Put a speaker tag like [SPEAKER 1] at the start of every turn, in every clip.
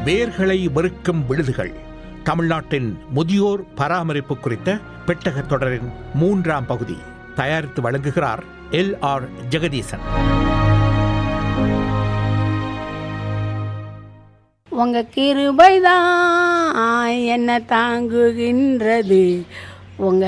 [SPEAKER 1] வேர்களை வெறுக்கும் விடுதிகள் தமிழ்நாட்டின் முதியோர் பராமரிப்பு குறித்த பெட்டகத் தொடரின் மூன்றாம் பகுதி தயாரித்து வழங்குகிறார் எல் ஆர் ஜெகதீசன்
[SPEAKER 2] உங்க கிருபைதான் என்ன தாங்குகின்றது உங்க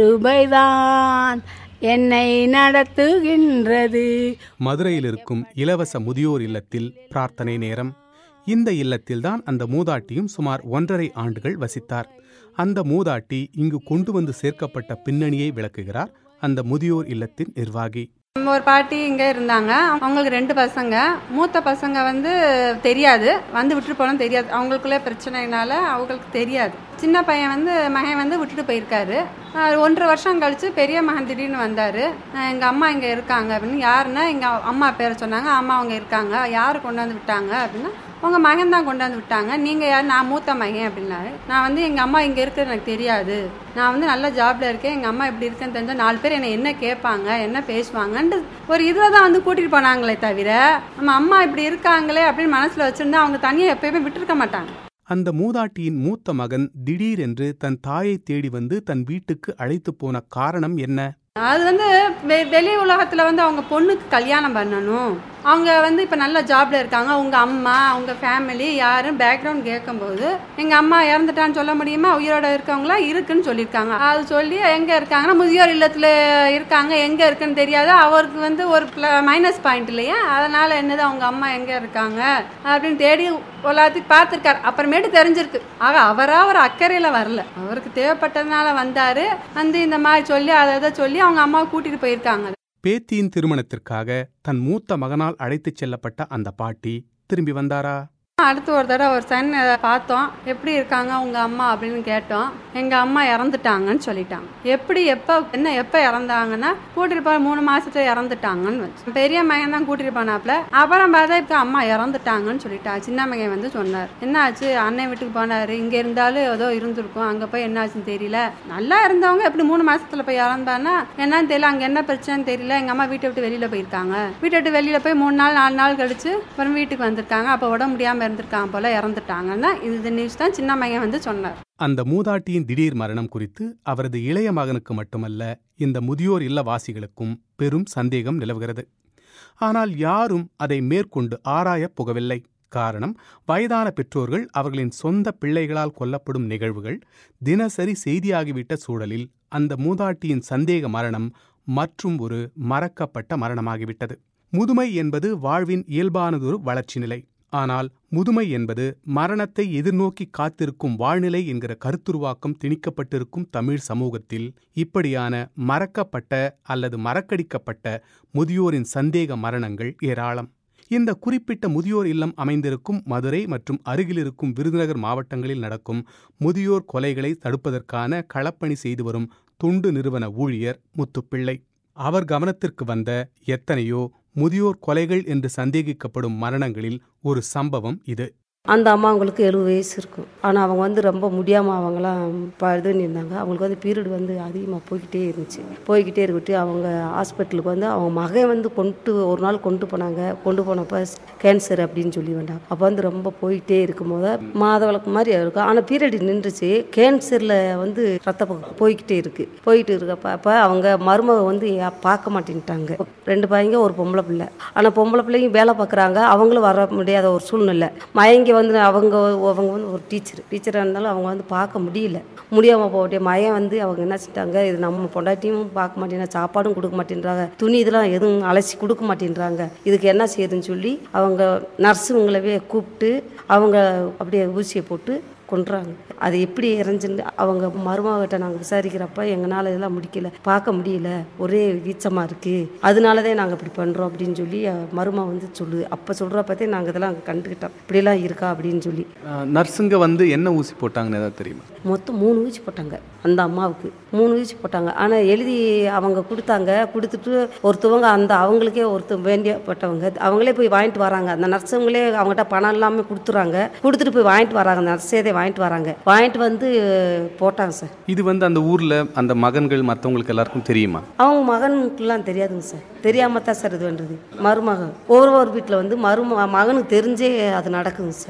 [SPEAKER 2] கிருபைதான் என்னை நடத்துகின்றது
[SPEAKER 3] மதுரையில் இருக்கும் இலவச முதியோர் இல்லத்தில் பிரார்த்தனை நேரம் இந்த இல்லத்தில்தான் அந்த மூதாட்டியும் சுமார் ஒன்றரை ஆண்டுகள் வசித்தார் அந்த மூதாட்டி இங்கு கொண்டு வந்து சேர்க்கப்பட்ட பின்னணியை விளக்குகிறார் அந்த முதியோர் இல்லத்தின் நிர்வாகி
[SPEAKER 4] ஒரு பாட்டி இங்கே இருந்தாங்க அவங்களுக்கு ரெண்டு பசங்க மூத்த பசங்க வந்து தெரியாது வந்து விட்டுட்டு போனோம் தெரியாது அவங்களுக்குள்ளே பிரச்சனைனால அவங்களுக்கு தெரியாது சின்ன பையன் வந்து மகன் வந்து விட்டுட்டு போயிருக்காரு அஹ் ஒன்றரை வருஷம் கழிச்சு பெரிய மகன் திடீர்னு வந்தார் எங்கள் அம்மா இங்கே இருக்காங்க அப்படின்னு யாருன்னா எங்கள் அம்மா பேரை சொன்னாங்க அம்மா அவங்க இருக்காங்க யார் கொண்டு வந்து விட்டாங்க அப்படின்னா உங்கள் மகன் தான் கொண்டாந்து விட்டாங்க நீங்கள் யார் நான் மூத்த மகன் அப்படின்னாரு நான் வந்து எங்கள் அம்மா இங்கே இருக்கிறது எனக்கு தெரியாது நான் வந்து நல்ல ஜாப்ல இருக்கேன் எங்கள் அம்மா இப்படி இருக்கேன்னு தெரிஞ்சால் நாலு பேர் என்னை என்ன கேட்பாங்க என்ன பேசுவாங்கன்ட்டு ஒரு இதில் தான் வந்து கூட்டிகிட்டு போனாங்களே தவிர நம்ம அம்மா இப்படி இருக்காங்களே அப்படின்னு மனசில் வச்சுருந்தா அவங்க தனியாக எப்பயுமே விட்டுருக்க மாட்டாங்க
[SPEAKER 3] அந்த மூதாட்டியின் மூத்த மகன் திடீரென்று தன் தாயை தேடி வந்து தன் வீட்டுக்கு அழைத்து போன காரணம் என்ன
[SPEAKER 4] அது வந்து வெ வெளி உலகத்தில் வந்து அவங்க பொண்ணுக்கு கல்யாணம் பண்ணணும் அவங்க வந்து இப்போ நல்ல ஜாப்ல இருக்காங்க அவங்க அம்மா அவங்க ஃபேமிலி யாரும் பேக்ரவுண்ட் கேட்கும்போது எங்கள் அம்மா இறந்துட்டான்னு சொல்ல முடியுமா உயிரோட இருக்கவங்களா இருக்குன்னு சொல்லியிருக்காங்க அது சொல்லி எங்கே இருக்காங்கன்னா முதியோர் இல்லத்தில் இருக்காங்க எங்கே இருக்குன்னு தெரியாது அவருக்கு வந்து ஒரு மைனஸ் பாயிண்ட் இல்லையா அதனால் என்னது அவங்க அம்மா எங்கே இருக்காங்க அப்படின்னு தேடி எல்லாத்தையும் பார்த்துருக்காரு அப்புறமேட்டு தெரிஞ்சிருக்கு ஆக அவராக ஒரு அக்கறையில் வரல அவருக்கு தேவைப்பட்டதுனால வந்தார் வந்து இந்த மாதிரி சொல்லி அதை இதை சொல்லி அவங்க அம்மாவை கூட்டிகிட்டு போயிருக்காங்க
[SPEAKER 3] பேத்தியின் திருமணத்திற்காக தன் மூத்த மகனால் அழைத்துச் செல்லப்பட்ட அந்த பாட்டி திரும்பி வந்தாரா
[SPEAKER 4] அடுத்து ஒரு தடவை ஒரு சன் பார்த்தோம் எப்படி இருக்காங்க உங்க அம்மா அப்படின்னு கேட்டோம் எங்க அம்மா இறந்துட்டாங்கன்னு சொல்லிட்டாங்க எப்படி எப்போ என்ன எப்போ இறந்தாங்கன்னா கூட்டிட்டு போன மூணு மாசத்துல இறந்துட்டாங்கன்னு வச்சு பெரிய மகன் தான் கூட்டிட்டு போனாப்ல அப்புறம் பார்த்தா இப்போ அம்மா இறந்துட்டாங்கன்னு சொல்லிட்டா சின்ன மகன் வந்து சொன்னார் என்ன ஆச்சு அண்ணன் வீட்டுக்கு போனாரு இங்க இருந்தாலும் ஏதோ இருந்திருக்கும் அங்க போய் என்ன ஆச்சுன்னு தெரியல நல்லா இருந்தவங்க எப்படி மூணு மாசத்துல போய் இறந்தானா என்னன்னு தெரியல அங்க என்ன பிரச்சனைன்னு தெரியல எங்க அம்மா வீட்டை விட்டு வெளியில போயிருக்காங்க வீட்டை விட்டு வெளியில போய் மூணு நாள் நாலு நாள் கழிச்சு அப்புறம் வீட்டுக்கு வந்திருக்காங்க அப்போ உடம்பு முடியாம இருந்திருக்காங்க போல இறந்துட்டாங்கன்னா இது நியூஸ் தான் சின்ன மகன் வந்து சொன்னார்
[SPEAKER 3] அந்த மூதாட்டியின் திடீர் மரணம் குறித்து அவரது இளைய மகனுக்கு மட்டுமல்ல இந்த முதியோர் இல்லவாசிகளுக்கும் பெரும் சந்தேகம் நிலவுகிறது ஆனால் யாரும் அதை மேற்கொண்டு ஆராயப் புகவில்லை காரணம் வயதான பெற்றோர்கள் அவர்களின் சொந்த பிள்ளைகளால் கொல்லப்படும் நிகழ்வுகள் தினசரி செய்தியாகிவிட்ட சூழலில் அந்த மூதாட்டியின் சந்தேக மரணம் மற்றும் ஒரு மறக்கப்பட்ட மரணமாகிவிட்டது முதுமை என்பது வாழ்வின் இயல்பானதொரு வளர்ச்சி நிலை ஆனால் முதுமை என்பது மரணத்தை எதிர்நோக்கி காத்திருக்கும் வாழ்நிலை என்கிற கருத்துருவாக்கம் திணிக்கப்பட்டிருக்கும் தமிழ் சமூகத்தில் இப்படியான மறக்கப்பட்ட அல்லது மறக்கடிக்கப்பட்ட முதியோரின் சந்தேக மரணங்கள் ஏராளம் இந்த குறிப்பிட்ட முதியோர் இல்லம் அமைந்திருக்கும் மதுரை மற்றும் அருகிலிருக்கும் விருதுநகர் மாவட்டங்களில் நடக்கும் முதியோர் கொலைகளை தடுப்பதற்கான களப்பணி செய்து வரும் தொண்டு நிறுவன ஊழியர் முத்துப்பிள்ளை அவர் கவனத்திற்கு வந்த எத்தனையோ முதியோர் கொலைகள் என்று சந்தேகிக்கப்படும் மரணங்களில் ஒரு சம்பவம் இது
[SPEAKER 5] அந்த அம்மாவங்களுக்கு எழுபது வயசு இருக்கும் ஆனால் அவங்க வந்து ரொம்ப முடியாமல் அவங்களாம் இப்போ இதுன்னு இருந்தாங்க அவங்களுக்கு வந்து பீரியட் வந்து அதிகமாக போய்கிட்டே இருந்துச்சு போய்கிட்டே இருக்கட்டு அவங்க ஹாஸ்பிட்டலுக்கு வந்து அவங்க மகன் வந்து கொண்டு ஒரு நாள் கொண்டு போனாங்க கொண்டு போனப்போ கேன்சர் அப்படின்னு சொல்லி வந்தாங்க அப்போ வந்து ரொம்ப போயிட்டே இருக்கும்போது மாதவிளக்கு மாதிரி இருக்கும் ஆனால் பீரியட் நின்றுச்சு கேன்சரில் வந்து ரத்த போய்கிட்டே இருக்கு போயிட்டு இருக்கப்ப அப்போ அவங்க மருமக வந்து யா- பார்க்க மாட்டேன்ட்டாங்க ரெண்டு பையங்க ஒரு பொம்பளை பிள்ளை ஆனால் பொம்பளை பிள்ளையும் வேலை பார்க்குறாங்க அவங்களும் வர முடியாத ஒரு சூழ்நிலை மயங்கி வந்து அவங்க அவங்க வந்து ஒரு டீச்சர் டீச்சராக இருந்தாலும் அவங்க வந்து பார்க்க முடியல முடியாமல் போகட்டே மயம் வந்து அவங்க என்ன செஞ்சிட்டாங்க இது நம்ம பொண்டாட்டியும் பார்க்க மாட்டேங்கிறாங்க சாப்பாடும் கொடுக்க மாட்டேன்றாங்க துணி இதெல்லாம் எதுவும் அலசி கொடுக்க மாட்டேன்றாங்க இதுக்கு என்ன செய்யுதுன்னு சொல்லி அவங்க நர்ஸுங்களவே கூப்பிட்டு அவங்க அப்படியே ஊசியை போட்டு கொன்றாங்க அது எப்படி இறஞ்சுன்னு அவங்க மருமகிட்ட நாங்கள் விசாரிக்கிறப்ப எங்களால் இதெல்லாம் முடிக்கல பார்க்க முடியல ஒரே வீச்சமாக இருக்குது அதனால தான் நாங்கள் இப்படி பண்ணுறோம் அப்படின்னு சொல்லி அஹ், மருமக வந்து சொல்லுது அப்போ சொல்கிறப்பத்தே நாங்கள் இதெல்லாம் கண்டுக்கிட்டோம் இப்படிலாம் இருக்கா அப்படின்னு சொல்லி
[SPEAKER 3] நர்ஸுங்க வந்து என்ன ஊசி போட்டாங்கன்னு ஏதாவது தெரியுமா
[SPEAKER 5] மொத்தம் மூணு ஊசி போட்டாங்க அந்த அம்மாவுக்கு மூணு ஊசி போட்டாங்க ஆனால் எழுதி அவங்க கொடுத்தாங்க கொடுத்துட்டு ஒருத்தவங்க அந்த அவங்களுக்கே ஒருத்தர் வேண்டியப்பட்டவங்க அவங்களே போய் வாங்கிட்டு வராங்க அந்த நர்ஸுங்களே அவங்ககிட்ட பணம் எல்லாமே கொடுத்துறாங்க கொடுத்துட்டு போய் வாங்கிட்டு வராங்க அந்த நர்ஸே வாங்கிட்டு வராங்க வாங்கிட்டு வந்து போட்டாங்க சார்
[SPEAKER 3] இது வந்து அந்த ஊர்ல அந்த மகன்கள் மற்றவங்களுக்கு எல்லாருக்கும் தெரியுமா
[SPEAKER 5] அவங்க மகனுக்குலாம் தெரியாதுங்க சார் தெரியாம தான் சார் இது பண்ணுறது மருமகன் ஒவ்வொரு வீட்டில் வந்து மரும மகனுக்கு தெரிஞ்சே அது நடக்குங்க சார்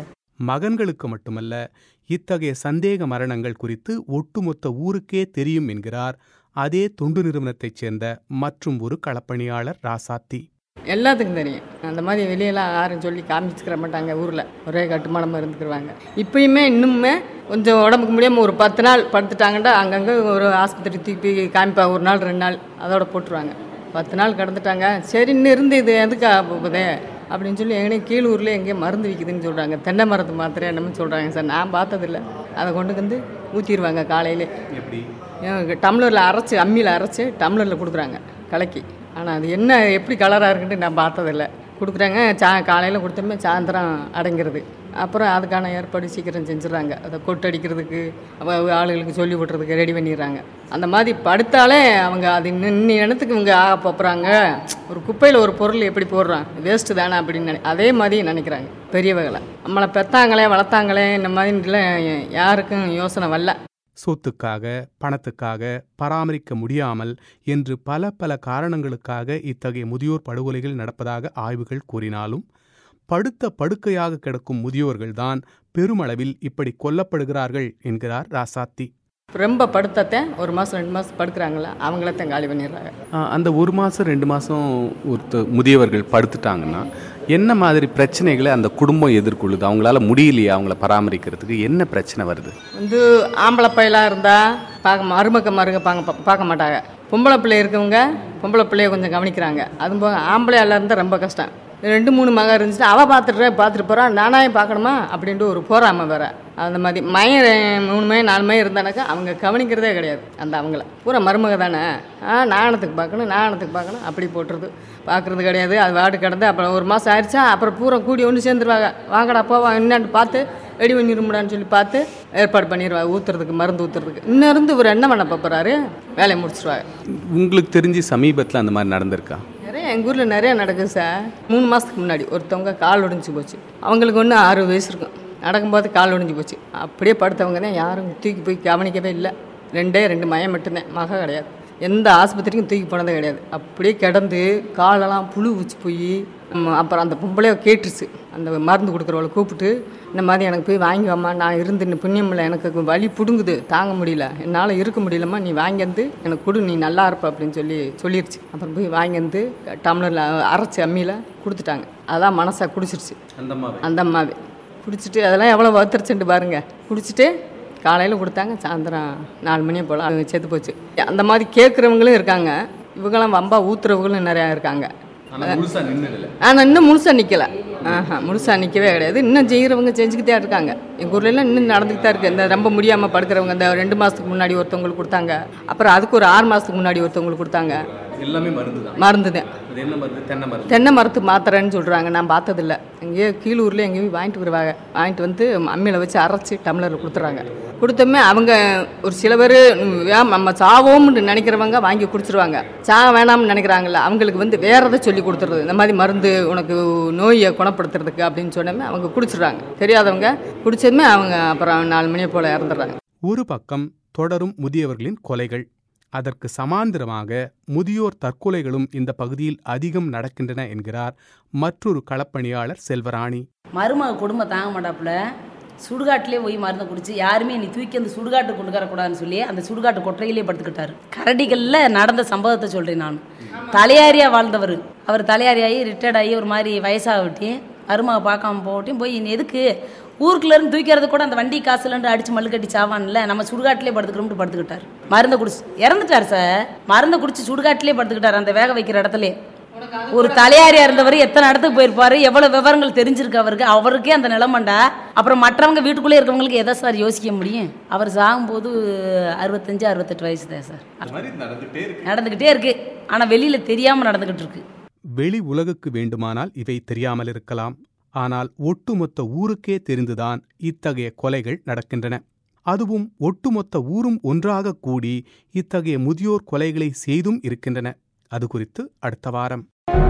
[SPEAKER 3] மகன்களுக்கு மட்டுமல்ல இத்தகைய சந்தேக மரணங்கள் குறித்து ஒட்டுமொத்த ஊருக்கே தெரியும் என்கிறார் அதே தொண்டு நிறுவனத்தைச் சேர்ந்த மற்றும் ஒரு களப்பணியாளர் ராசாத்தி
[SPEAKER 6] எல்லாத்துக்கும் தெரியும் அந்த மாதிரி வெளியெல்லாம் யாரும் சொல்லி காமிச்சுக்கிற மாட்டாங்க ஊரில் ஒரே கட்டுமானமாக இருந்துக்கிருவாங்க இப்பயுமே இன்னுமே கொஞ்சம் உடம்புக்கு முடியாமல் ஒரு பத்து நாள் படுத்துட்டாங்கன்னா அங்கங்கே ஒரு ஆஸ்பத்திரி தூக்கி போய் காமிப்பா ஒரு நாள் ரெண்டு நாள் அதோட போட்டுருவாங்க பத்து நாள் கடந்துட்டாங்க சரி இன்னும் இருந்து இது எதுக்கா போகுதே அப்படின்னு சொல்லி எங்கேயும் கீழூரில் எங்கேயோ மருந்து விற்குதுன்னு சொல்கிறாங்க தென்னை மரத்து மாத்திரை என்னமோ சொல்கிறாங்க சார் நான் பார்த்ததில்ல அதை கொண்டு வந்து ஊற்றிடுவாங்க காலையிலே
[SPEAKER 3] எப்படி
[SPEAKER 6] டம்ளரில் அரைச்சி அம்மியில் அரைச்சி டம்ளரில் கொடுக்குறாங்க கலக்கி ஆனால் அது என்ன எப்படி கலராக இருக்குன்ட்டு நான் பார்த்ததில்ல கொடுக்குறாங்க சா காலையில் கொடுத்தோமே சாயந்தரம் அடங்கிறது அப்புறம் அதுக்கான ஏற்பாடு சீக்கிரம் செஞ்சிடறாங்க அதை கொட்டடிக்கிறதுக்கு அவ- அவ ஆளுகளுக்கு சொல்லி விட்றதுக்கு ரெடி பண்ணிடுறாங்க அந்த மாதிரி படுத்தாலே அவங்க அது இன்னும் இடத்துக்கு இவங்க ஆக போகிறாங்க ஒரு குப்பையில் ஒரு பொருள் எப்படி போடுறான் வேஸ்ட்டு தானே அப்படின்னு நினை அதே மாதிரி நினைக்கிறாங்க பெரியவங்களை நம்மளை பெத்தாங்களே வளர்த்தாங்களே இந்த மாதிரிலாம் யாருக்கும் யோசனை வரல
[SPEAKER 3] சொத்துக்காக பணத்துக்காக பராமரிக்க முடியாமல் என்று பல பல காரணங்களுக்காக இத்தகைய முதியோர் படுகொலைகள் நடப்பதாக ஆய்வுகள் கூறினாலும் படுத்த படுக்கையாக கிடக்கும் முதியோர்கள்தான் பெருமளவில் இப்படி கொல்லப்படுகிறார்கள் என்கிறார் ராசாத்தி
[SPEAKER 6] ரொம்ப படுத்தத்தேன் ஒரு மாதம் ரெண்டு மாதம் படுக்கிறாங்களா அவங்களத்தான் காலி பண்ணிடுறாங்க
[SPEAKER 3] அந்த ஒரு மாதம் ரெண்டு மாதம் ஒருத்த முதியவர்கள் படுத்துட்டாங்கன்னா என்ன மாதிரி பிரச்சனைகளை அந்த குடும்பம் எதிர்கொள்ளுது அவங்களால முடியலையா அவங்கள பராமரிக்கிறதுக்கு என்ன பிரச்சனை வருது
[SPEAKER 6] வந்து ஆம்பளை பையலாக இருந்தால் பார்க்க மருமக்க மருக பார்க்க பார்க்க மாட்டாங்க பொம்பளை பிள்ளை இருக்கவங்க பொம்பளை பிள்ளைய கொஞ்சம் கவனிக்கிறாங்க அதுவும் போக ஆம்பளையால இருந்தால் ரொம்ப கஷ்டம் ரெண்டு மூணு மகன் இருந்துச்சுன்னா அவள் பார்த்துட்டு பார்த்துட்டு போகிறான் நானாயே பார்க்கணுமா அப்படின்ட்டு ஒரு போறாம வேற அந்த மாதிரி மயம் மூணு மயம் நாலு மயம் இருந்தானாக்கா அவங்க கவனிக்கிறதே கிடையாது அந்த அவங்கள பூரா மருமக தானே ஆ நாணத்துக்கு பார்க்கணும் நாணத்துக்கு பார்க்கணும் அப்படி போட்டுறது பார்க்குறது கிடையாது அது வாடு கிடந்து அப்புறம் ஒரு மாதம் ஆயிடுச்சா அப்புறம் பூரா கூடி ஒன்று சேர்ந்துருவாங்க வாங்கடா போவா என்னான்னு பார்த்து ரெடி பண்ணிருமுடான்னு சொல்லி பார்த்து ஏற்பாடு பண்ணிடுவாங்க ஊற்றுறதுக்கு மருந்து ஊற்றுறதுக்கு இன்னும் இருந்து இவர் என்ன பண்ண பார்ப்பறாரு வேலையை முடிச்சிருவாங்க
[SPEAKER 3] உங்களுக்கு தெரிஞ்சு சமீபத்தில் அந்த மாதிரி நடந்திருக்கா
[SPEAKER 6] நிறைய எங்கள் ஊரில் நிறைய நடக்குது சார் மூணு மாதத்துக்கு முன்னாடி ஒருத்தவங்க கால் ஒடிஞ்சு போச்சு அவங்களுக்கு ஒன்று ஆறு வயசு இருக்கும் நடக்கும்போது கால் ஒடிஞ்சு போச்சு அப்படியே படுத்தவங்க தான் யாரும் தூக்கி போய் கவனிக்கவே இல்லை ரெண்டே ரெண்டு மயம் மட்டும்தான் மக கிடையாது எந்த ஆஸ்பத்திரிக்கும் தூக்கி போனதே கிடையாது அப்படியே கிடந்து காலெல்லாம் புழு வச்சு போய் அப்புறம் அந்த பொம்பளையோ கேட்டுருச்சு அந்த மருந்து கொடுக்குறவளை கூப்பிட்டு இந்த மாதிரி எனக்கு போய் வாங்கி வாம்மா நான் இருந்து இன்னும் புண்ணியம் இல்லை எனக்கு வலி பிடுங்குது தாங்க முடியல என்னால் இருக்க முடியலம்மா நீ வாங்கி வந்து எனக்கு கொடு நீ நல்லா இருப்ப அப்படின்னு சொல்லி சொல்லிருச்சு அப்புறம் போய் வாங்கி வந்து டம்ளரில் அரைச்சி அம்மியில் கொடுத்துட்டாங்க அதான் மனசா குடிச்சிருச்சு
[SPEAKER 3] அந்த
[SPEAKER 6] அந்த அம்மாவே குடிச்சிட்டு அதெல்லாம் எவ்வளோ வத்துருச்சுன்ட்டு பாருங்க குடிச்சிட்டு காலையில் கொடுத்தாங்க சாயந்தரம் நாலு மணியை போல் அவங்க செத்து போச்சு அந்த மாதிரி கேட்குறவங்களும் இருக்காங்க இவங்கெல்லாம் வம்பா ஊத்துறவங்களும் நிறையா இருக்காங்க
[SPEAKER 3] முழுசாக நின்றுல
[SPEAKER 6] ஆனால் இன்னும் முழுசாக நிற்கல ஆஹா முழுசாக நிற்கவே கிடையாது இன்னும் செய்கிறவங்க செஞ்சுக்கிட்டே இருக்காங்க எங்கள் ஊர்லலாம் இன்னும் நடந்துக்கிட்டு தான் இருக்குது இந்த ரொம்ப முடியாமல் படுக்கிறவங்க இந்த ரெண்டு மாதத்துக்கு முன்னாடி ஒருத்தவங்களுக்கு கொடுத்தாங்க அப்புறம் அதுக்கு ஒரு ஆறு மாதத்துக்கு முன்னாடி ஒருத்தவங்களுக்கு கொடுத்தாங்க
[SPEAKER 3] எல்லாமே மருந்து தான்
[SPEAKER 6] மருந்து தான்
[SPEAKER 3] அது என்ன மருந்து தென்னை மருந்து
[SPEAKER 6] தென்னை மரத்து மாத்திரைன்னு சொல்கிறாங்க நான் பார்த்ததில்ல எங்கேயோ கீழூரில் எங்கேயும் வாங்கிட்டு வருவாங்க வாங்கிட்டு வந்து அம்மியில் வச்சு அரைச்சி டம்ளரில் கொடுத்துறாங்க கொடுத்தோமே அவங்க ஒரு சில பேர் நம்ம சாவோம்னு நினைக்கிறவங்க வாங்கி குடிச்சிருவாங்க சா வேணாம்னு நினைக்கிறாங்கல்ல அவங்களுக்கு வந்து வேற எதை சொல்லி கொடுத்துறது இந்த மாதிரி மருந்து உனக்கு நோயை குணப்படுத்துறதுக்கு அப்படின்னு சொன்னோமே அவங்க குடிச்சிடுறாங்க தெரியாதவங்க குடிச்சதுமே அவங்க அப்புறம் நாலு மணியை போல் இறந்துடுறாங்க
[SPEAKER 3] ஒரு பக்கம் தொடரும் முதியவர்களின் கொலைகள் அதற்கு சமாந்திரமாக முதியோர் தற்கொலைகளும் இந்த பகுதியில் அதிகம் நடக்கின்றன என்கிறார் மற்றொரு களப்பணியாளர் செல்வராணி
[SPEAKER 7] மருமக குடும்பம் தாங்க மாட்டாப்புல சுடுகாட்டிலே போய் மருந்து குடிச்சு யாருமே நீ தூக்கி அந்த சுடுகாட்டு கொண்டு வரக்கூடாதுன்னு சொல்லி அந்த சுடுகாட்டு கொற்றையிலே படுத்துக்கிட்டாரு கரடிகளில் நடந்த சம்பவத்தை சொல்கிறேன் நான் தலையாரியா வாழ்ந்தவர் அவர் தலையாரியாகி ரிட்டையர்ட் ஆகி ஒரு மாதிரி வயசாக விட்டி மருமக பார்க்காம போட்டியும் போய் நீ எதுக்கு ஊருக்குள்ள இருந்து தூக்கிறது கூட அந்த வண்டி காசுலன்னு அடிச்சு மல்லு கட்டி சாவான்ல நம்ம சுடுகாட்டிலே படுத்துக்கிறோம்னு படுத்துக்கிட்டார் மருந்தை குடிச்சு இறந்துட்டார் சார் மருந்தை குடிச்சு சுடுகாட்டிலே படுத்துக்கிட்டார் அந்த வேக வைக்கிற இடத்துல ஒரு தலையாரியா இருந்தவர் எத்தனை இடத்துக்கு போயிருப்பாரு எவ்வளவு விவரங்கள் தெரிஞ்சிருக்கு அவருக்கு அவருக்கே அந்த நிலமண்டா அப்புறம் மற்றவங்க வீட்டுக்குள்ளே இருக்கவங்களுக்கு எதை சார் யோசிக்க முடியும் அவர் சாகும்போது அறுபத்தஞ்சு அறுபத்தெட்டு வயசு தான் சார் நடந்துக்கிட்டே இருக்கு ஆனா வெளியில தெரியாம நடந்துகிட்டு இருக்கு
[SPEAKER 3] வெளி உலகுக்கு வேண்டுமானால் இவை தெரியாமல் இருக்கலாம் ஆனால் ஒட்டுமொத்த ஊருக்கே தெரிந்துதான் இத்தகைய கொலைகள் நடக்கின்றன அதுவும் ஒட்டுமொத்த ஊரும் ஒன்றாக கூடி இத்தகைய முதியோர் கொலைகளை செய்தும் இருக்கின்றன அது குறித்து அடுத்த வாரம்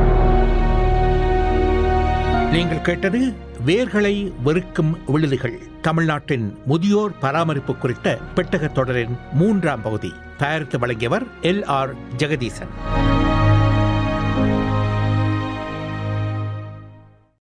[SPEAKER 1] நீங்கள் கேட்டது வேர்களை வெறுக்கும் விழுதுகள் தமிழ்நாட்டின் முதியோர் பராமரிப்பு குறித்த பெட்டகத் தொடரின் மூன்றாம் பகுதி தயாரித்து வழங்கியவர் எல் ஆர் ஜெகதீசன்